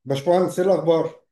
باشمهندس ايه الاخبار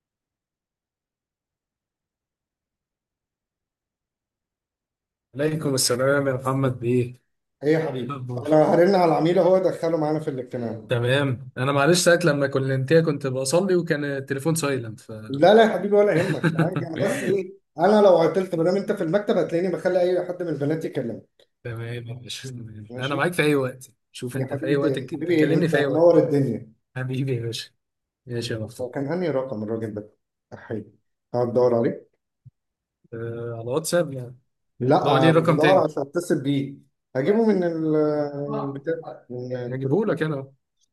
عليكم السلام يا محمد بيه ايه يا حبيبي أخبار انا هرن على العميل اهو ادخله معانا في الاجتماع تمام انا معلش ساعة لما كلمتها كنت بصلي وكان التليفون سايلنت ف لا لا يا حبيبي ولا يهمك عادي انا بس ايه انا لو عطلت ما دام انت في المكتب هتلاقيني بخلي اي حد من البنات يكلمك تمام يا باشا تمام. انا ماشي معاك في اي وقت شوف يا انت في اي وقت حبيبي ك- حبيبي تكلمني انت في اي وقت منور الدنيا حبيبي يا باشا ماشي يا هو مصطفى كان انهي رقم الراجل ده احي هقعد ادور عليه أه على واتساب يعني لا لا ليه انا رقم بدور تاني عشان اتصل بيه هجيبه من ال من البتاع من هجيبه التليفون لك انا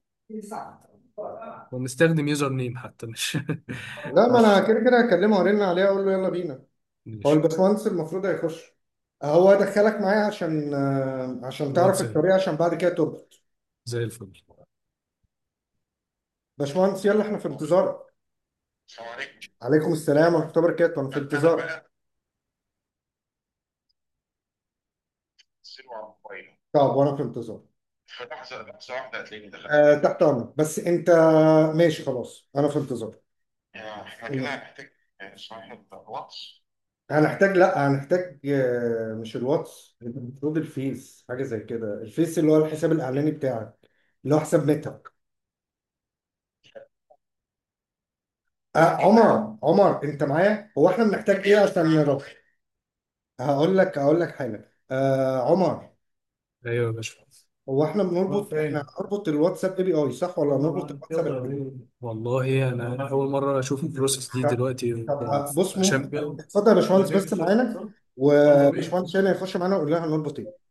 ونستخدم يوزر نيم حتى مش لا ما انا مش كده كده هكلمه وارن عليه اقول له يلا بينا هو مش الباشمهندس المفروض هيخش هو دخلك معايا عشان آه، عشان تعرف واتساب الطريقة عشان بعد كده تربط زي الفل باشمهندس يلا احنا في انتظارك السلام عليكم عليكم السلام ورحمة الله وبركاته انا في انا انتظارك بقى سيبه على الموبايل طب وانا في انتظار فلحظه لحظه واحده هتلاقيني دخلت أه تحت امرك بس انت ماشي خلاص انا في انتظار يعني احنا كده هنحتاج صاحب واتس هنحتاج لا هنحتاج آه، مش الواتس المفروض الفيس حاجة زي كده الفيس اللي هو الحساب الاعلاني بتاعك اللي هو حساب ميتا أه عمر عمر انت معايا هو احنا بنحتاج ايه عشان نروح هقول لك هقول لك حاجة أه عمر ايوه يا باشا هو احنا بنربط احنا هنربط الواتساب اي بي اي صح ولا نربط الواتساب العادي؟ والله انا اول مره اشوف البروسيس دي طب دلوقتي طب آه، بص عشان ممكن اتفضل يا باشمهندس بس معانا وباشمهندس هنا يخش معانا ويقول لها هنربط ايه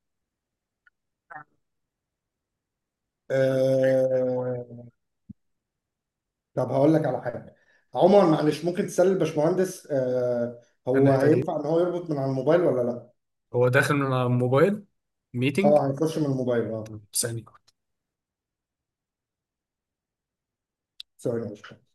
آه... طب هقول لك على حاجه عمر معلش ممكن تسال الباشمهندس آه... هو هنحتاج ايه هينفع ان هو يربط من على الموبايل ولا لا؟ هو داخل من على الموبايل ميتنج اه هيخش من الموبايل اه ثانية ثواني يا باشمهندس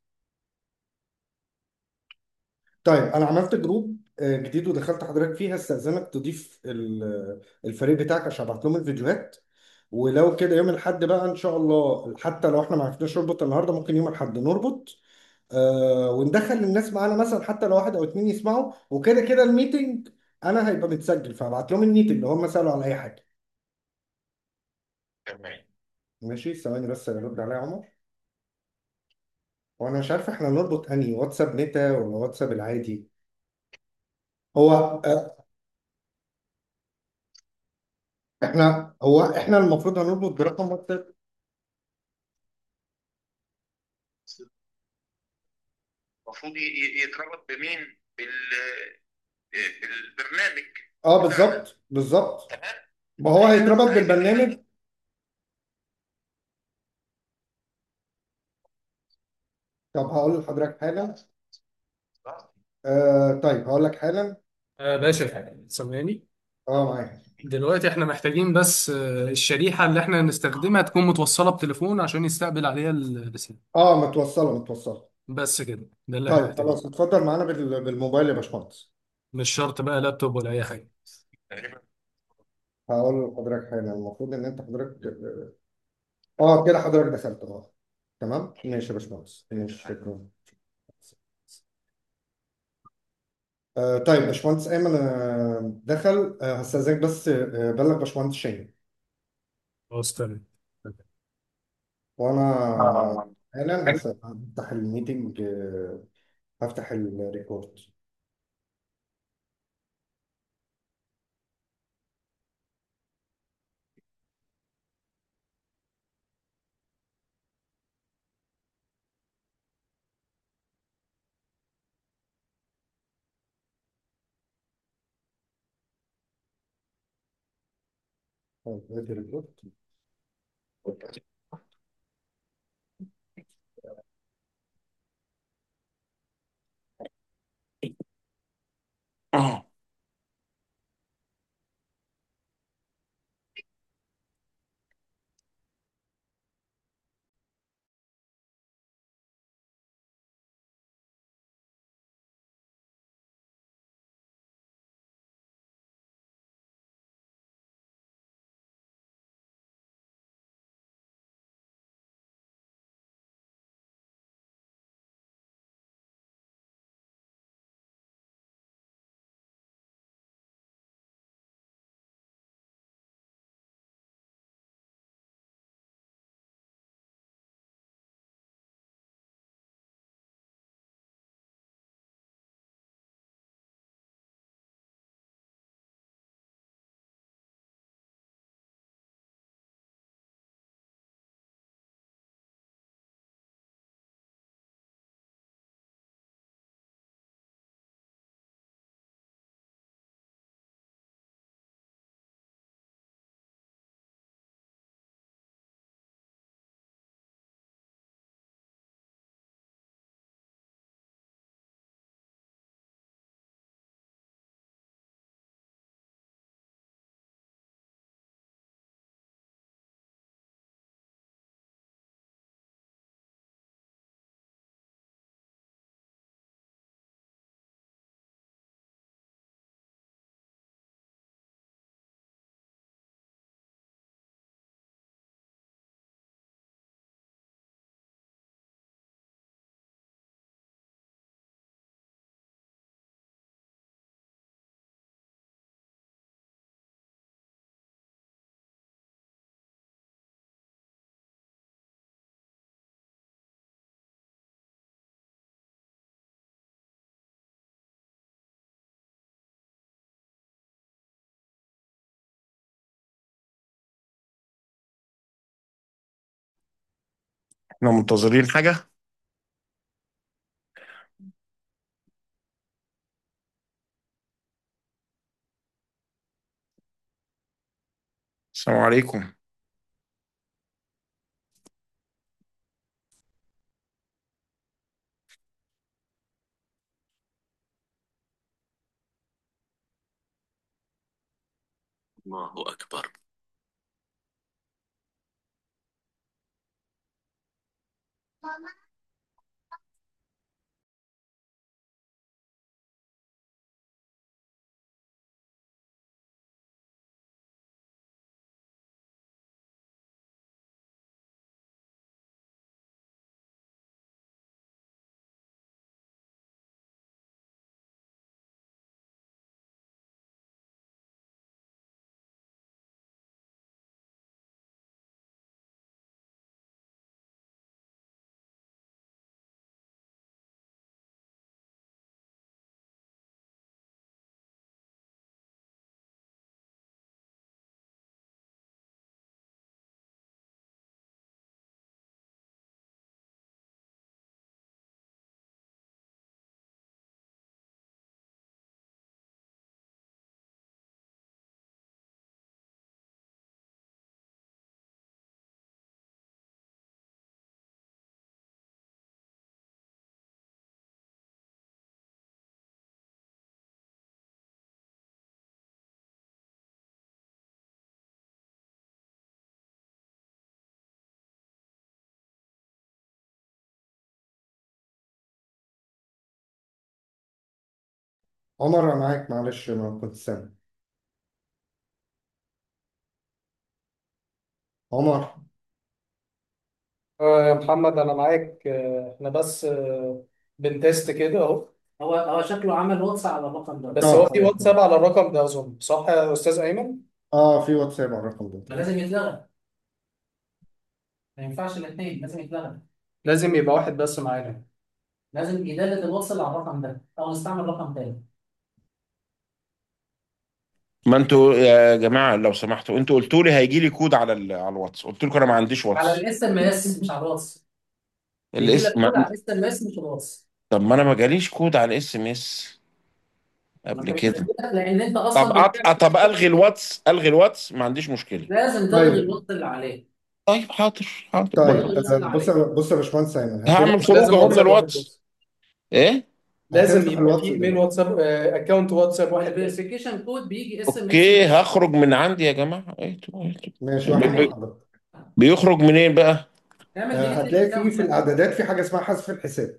طيب انا عملت جروب آه، جديد ودخلت حضرتك فيها استاذنك تضيف ال- الفريق بتاعك عشان ابعت لهم الفيديوهات ولو كده يوم الاحد بقى ان شاء الله حتى لو احنا ما عرفناش نربط النهارده ممكن يوم الاحد نربط آه وندخل الناس معانا مثلا حتى لو واحد او اتنين يسمعوا وكده كده الميتنج انا هيبقى متسجل فهبعت لهم الميتنج اللي هم سالوا على اي حاجه تمام ماشي ثواني بس يرد عليا عمر وانا مش عارف احنا نربط انهي واتساب ميتا ولا واتساب العادي هو آه احنا هو احنا المفروض هنربط برقم واتساب المفروض ي- ي- يتربط بمين بال بالبرنامج اه بتاعنا بالظبط بالظبط تمام ما هو هيجي هيتربط هيجي بالبرنامج طب هقول لحضرتك حاجه آه طيب هقول لك حالا آه باشا سامعني اه معايا دلوقتي احنا محتاجين بس آه، الشريحة اللي احنا نستخدمها تكون متوصلة بتليفون عشان يستقبل عليها الرسالة اه متوصله متوصله بس كده ده اللي احنا طيب محتاجينه خلاص اتفضل معانا بال- بالموبايل يا باشمهندس مش شرط بقى لابتوب ولا اي حاجة تقريبا هقول لحضرتك حالا المفروض ان انت حضرتك اه كده حضرتك دخلت اه تمام ماشي يا باشمهندس ماشي شكرا آه طيب باشمهندس ايمن آه دخل آه هستاذنك بس آه بلغ باشمهندس شاهين خلاص تمام وانا حالا هس- هفتح الميتنج آه هفتح الريكورد طيب ادي الريكورد احنا منتظرين حاجة السلام عليكم الله أكبر عمر انا معاك معلش ما كنت سامع عمر اه يا محمد انا معاك آه، احنا بس آه، بنتست كده اهو هو هو شكله عمل واتس على الرقم ده بس اه هو في واتساب على الرقم ده اظن صح يا استاذ ايمن اه في واتساب على الرقم ده ما لازم يتلغى ما ينفعش الاثنين لازم يتلغى لازم يبقى واحد بس معانا لازم إدالة الواتس اللي على الرقم ده أو نستعمل رقم تاني ما انتوا يا جماعة لو سمحتوا انتوا قلتوا لي هيجي لي كود على ال... على الواتس قلت لكم انا ما عنديش على واتس الاس ام اس مش على الواتس بيجي لك الاس كود على ما... الاس ام اس مش الواتس طب ما انا ما جاليش كود على الاس ام اس ما قبل انت مش كده هيجيلك لان انت طب اصلا أط... بالفعل طب الغي الواتس الغي الواتس ما عنديش مشكلة لازم تلغي طيب الواتس اللي عليه طيب حاضر حاضر تلغي طيب بقى. الواتس آه، اللي بص عليه بص يا باشمهندس ايمن هعمل هتفتح خروج لازم اهو من واتساب واحد الواتس بس ايه لازم هتفتح يبقى الواتس في ايميل دلوقتي واتساب اكونت واتساب واحد بس الفيريفيكيشن كود بيجي اس ام اس اوكي هخرج من عندي يا جماعة ايه ايه ماشي واحد اعمل مع بي- حضرتك بيخرج منين بقى اعمل آه، ديليت هتلاقي فيه للاكونت في ده الاعدادات في حاجه اسمها حذف الحساب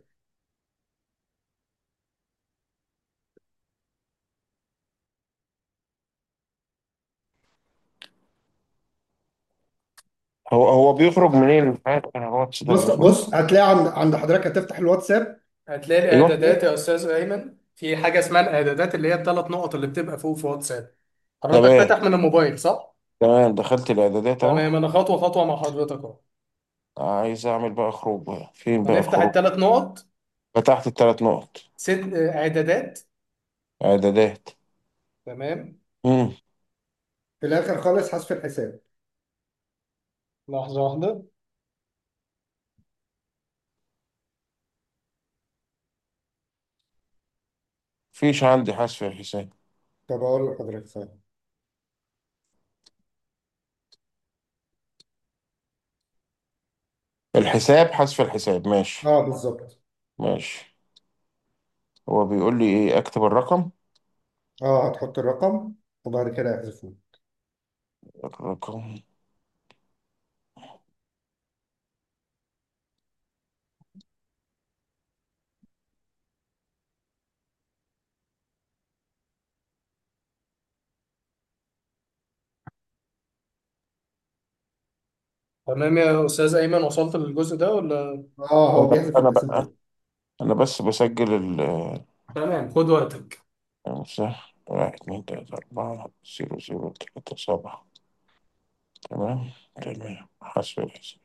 هو هو بيخرج منين مش عارف انا الواتس ده بص بيخرج بص هتلاقي عند عند حضرتك هتفتح الواتساب هتلاقي ايوه الاعدادات يا استاذ ايمن في حاجه اسمها الاعدادات اللي هي الثلاث نقط اللي بتبقى فوق في واتساب حضرتك تمام فاتح من الموبايل صح تمام دخلت الاعدادات اهو تمام انا خطوه خطوه مع حضرتك اهو عايز اعمل بقى خروج بقى فين بقى هنفتح الخروج الثلاث نقط فتحت الثلاث نقط ست اعدادات اعدادات تمام امم في الاخر خالص حذف الحساب لحظه واحده فيش عندي حذف الحساب طب اقول لحضرتك ثانيه الحساب حذف الحساب ماشي اه بالظبط ماشي هو بيقول لي ايه اكتب الرقم اه هتحط الرقم وبعد كده يحذفوه الرقم تمام يا استاذ ايمن وصلت للجزء ده ولا اه هو بيحذف انا بقى الحساب انا بس بسجل ال تمام خد وقتك خمسة واحد اتنين تلاتة أربعة زيرو زيرو تلاتة سبعة تمام تمام حذف الحساب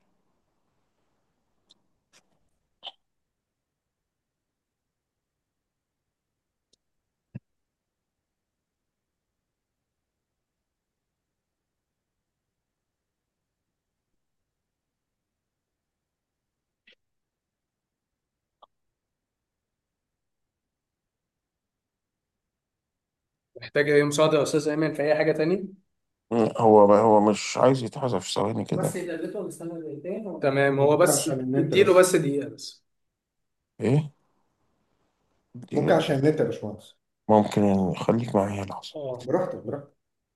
محتاج اي مساعدة يا استاذ ايمن في اي حاجة تاني مم، هو هو مش عايز يتحذف ثواني بس كده يدلته ونستنى دقيقتين و- تمام هو ممكن بس عشان النت اديله بس بس دقيقة بس ايه ممكن دقيقة عشان النت يا باشمهندس ممكن يعني خليك معايا لحظة اه براحتك براحتك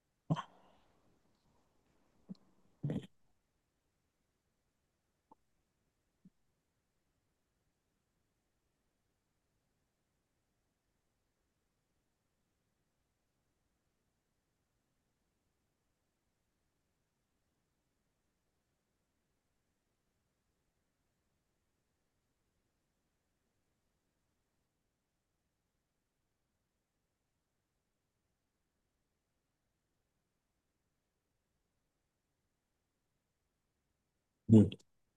مم.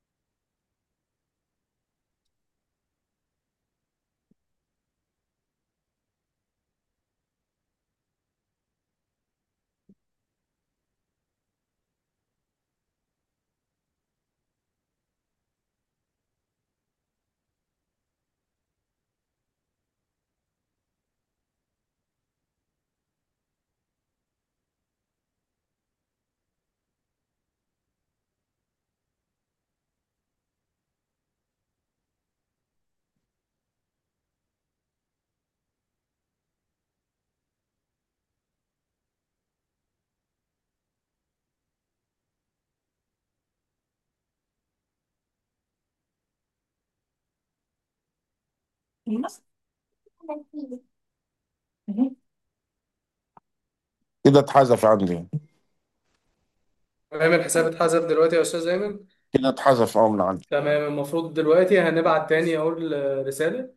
كده اتحذف عندي تمام الحساب اتحسب دلوقتي يا استاذ ايمن كده اتحذف اه من عندي تمام المفروض دلوقتي هنبعت تاني اهو الرسالة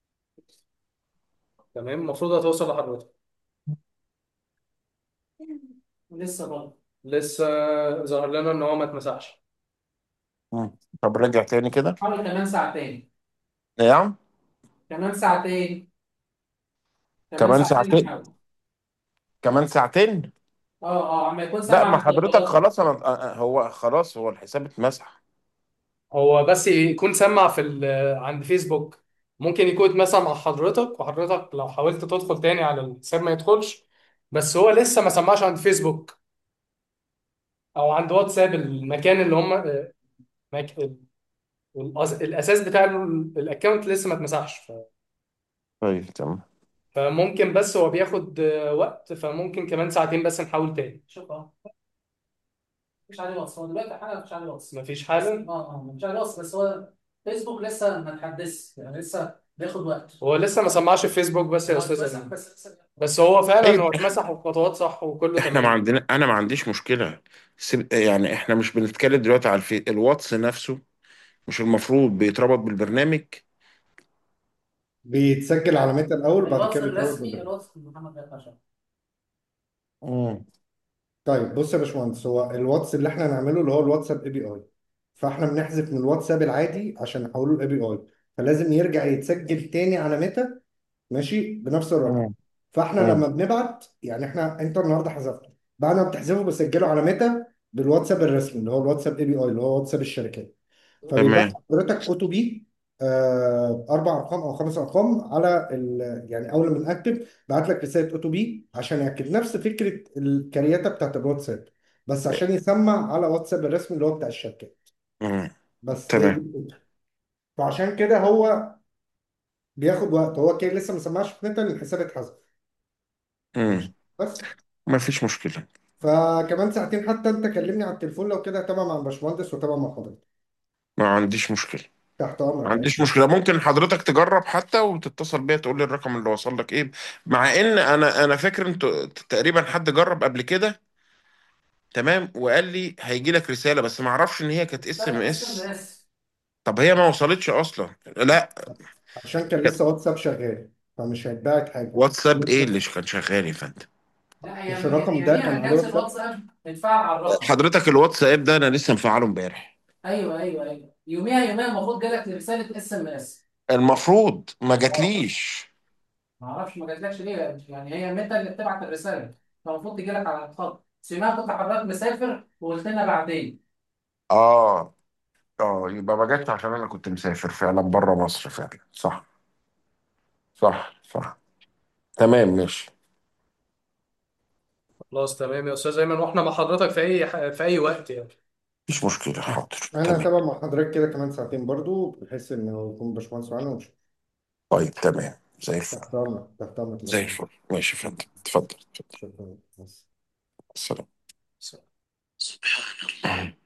تمام المفروض هتوصل لحضرتك لسه برضه لسه ظهر لنا ان هو ما اتمسحش مم. طب رجع تاني كده حاول كمان ساعتين نعم كمان ساعتين كمان كمان ساعتين ساعتين نحاول كمان ساعتين اه اه عم يكون لا سامع ما من حضرتك الغلط خلاص انا آه، آه، هو خلاص هو الحساب اتمسح هو بس يكون سمع في ال- عند فيسبوك ممكن يكون اتمسح مع حضرتك وحضرتك لو حاولت تدخل تاني على الحساب ما يدخلش بس هو لسه ما سمعش عند فيسبوك او عند واتساب المكان اللي هم مك... الأس- الاساس بتاع ال- الاكونت لسه ما اتمسحش ف... طيب تمام فممكن بس هو بياخد آه، وقت فممكن كمان ساعتين بس نحاول تاني شوف اه مفيش عليه وصف هو دلوقتي حاجه مفيش عليه وصف مفيش بس حاجة اه اه مفيش عليه وصف بس هو فيسبوك لسه ما اتحدثش يعني لسه بياخد وقت هو لسه ما سمعش في فيسبوك بس يا هو استاذ اتمسح أمين بس لسه بس هو فعلا طيب هو اتمسح والخطوات صح وكله احنا ما تمام عندنا انا ما عنديش مشكله سيب... يعني احنا مش بنتكلم دلوقتي على الفي... الواتس نفسه مش المفروض بيتربط بالبرنامج بيتسجل على ميتا الاول بعد الوصف كده بيتربط الرسمي بالبرنامج الوصف محمد بن خشب مم. طيب بص يا باشمهندس هو الواتس اللي احنا هنعمله اللي هو الواتساب اي بي اي فاحنا بنحذف من الواتساب العادي عشان نحوله لاي بي اي فلازم يرجع يتسجل تاني على ميتا ماشي بنفس الرقم مم. فاحنا مم. لما بنبعت يعني احنا انت النهارده حذفته بعد ما بتحذفه بسجله على ميتا بالواتساب الرسمي اللي هو الواتساب اي بي اي اللي هو واتساب الشركات فبيبقى تمام حضرتك او تو بي اربع ارقام او خمس ارقام على ال يعني اول ما نكتب بعت لك رساله او تو بي عشان ياكد نفس فكره الكرياته بتاعت الواتساب بس عشان يسمع على واتساب الرسمي اللي هو بتاع الشركات مم. بس هي دي تمام الفكره فعشان كده هو بياخد وقت هو كده لسه ما سمعش في نتا الحساب اتحذف ماشي مم. بس ما فيش مشكله فكمان ساعتين حتى انت كلمني على التليفون لو كده تابع مع الباشمهندس وتابع مع حضرتك ما عنديش مشكله تحت ما امرك يعني عنديش مشكله ممكن حضرتك تجرب حتى وتتصل بيا تقول لي الرقم اللي وصل لك ايه مع ان انا انا فاكر انتوا تقريبا حد جرب قبل كده تمام وقال لي هيجي لك رساله بس ما اعرفش ان هي كانت اس لا ام لا اس ام اس اس طب هي ما وصلتش اصلا لا عشان كان لسه واتساب شغال فمش هيتبعت حاجه واتساب ايه اللي لسه كان شغال يا فندم لا مش يعني الرقم ده يوميها كان عليه جهاز واتساب الواتساب اتفعل على الرقم حضرتك الواتساب ده انا لسه مفعله امبارح ايوه ايوه ايوه يوميها يوميها المفروض جالك رساله اس ام اس المفروض ما اه جاتليش ما اعرفش ما جاتلكش ليه يعني هي متى اللي بتبعت الرساله فالمفروض تجي لك على الخط سمعت كنت حضرتك مسافر وقلت لنا بعدين اه اه يبقى ما جاتش عشان انا كنت مسافر فعلا بره مصر فعلا صح صح صح تمام ماشي خلاص تمام يا استاذ ايمن واحنا مع حضرتك في اي ح- في اي وقت يعني مفيش مشكلة حاضر انا تمام هتابع مع حضرتك كده كمان ساعتين برضو بحيث انه يكون باشمهندس معانا ونشوف طيب تمام زي الفل تحت امرك تحت امرك يا زي باشمهندس الفل ماشي يا فندم اتفضل اتفضل شكرا بس. السلام So- سبحان الله